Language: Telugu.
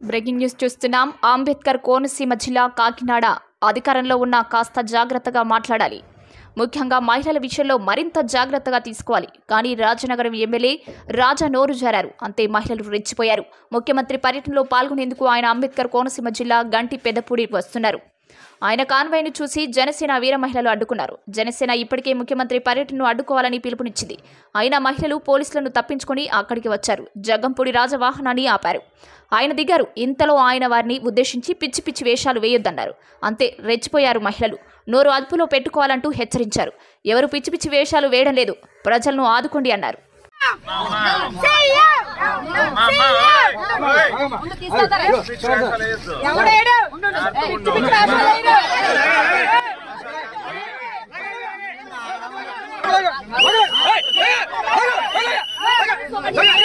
బ్రేకింగ్ న్యూస్ చూస్తున్నాం అంబేద్కర్ కోనసీమ జిల్లా కాకినాడ అధికారంలో ఉన్న కాస్త జాగ్రత్తగా మాట్లాడాలి ముఖ్యంగా మహిళల విషయంలో మరింత జాగ్రత్తగా తీసుకోవాలి కానీ రాజనగరం ఎమ్మెల్యే రాజా నోరు జారారు అంతే మహిళలు రెచ్చిపోయారు ముఖ్యమంత్రి పర్యటనలో పాల్గొనేందుకు ఆయన అంబేద్కర్ కోనసీమ జిల్లా గంటి పెద్దపూడి వస్తున్నారు ఆయన కాన్వాయ్ను చూసి జనసేన వీర మహిళలు అడ్డుకున్నారు జనసేన ఇప్పటికే ముఖ్యమంత్రి పర్యటనను అడ్డుకోవాలని పిలుపునిచ్చింది అయినా మహిళలు పోలీసులను తప్పించుకొని అక్కడికి వచ్చారు జగ్గంపూడి రాజవాహనాన్ని ఆపారు ఆయన దిగారు ఇంతలో ఆయన వారిని ఉద్దేశించి పిచ్చి పిచ్చి వేషాలు వేయొద్దన్నారు అంతే రెచ్చిపోయారు మహిళలు నోరు అదుపులో పెట్టుకోవాలంటూ హెచ్చరించారు ఎవరు పిచ్చి పిచ్చి వేషాలు వేయడం లేదు ప్రజలను ఆదుకోండి అన్నారు ఎవడేడు పిచ్చి పిచ్చి వేషాలేడు. Hey!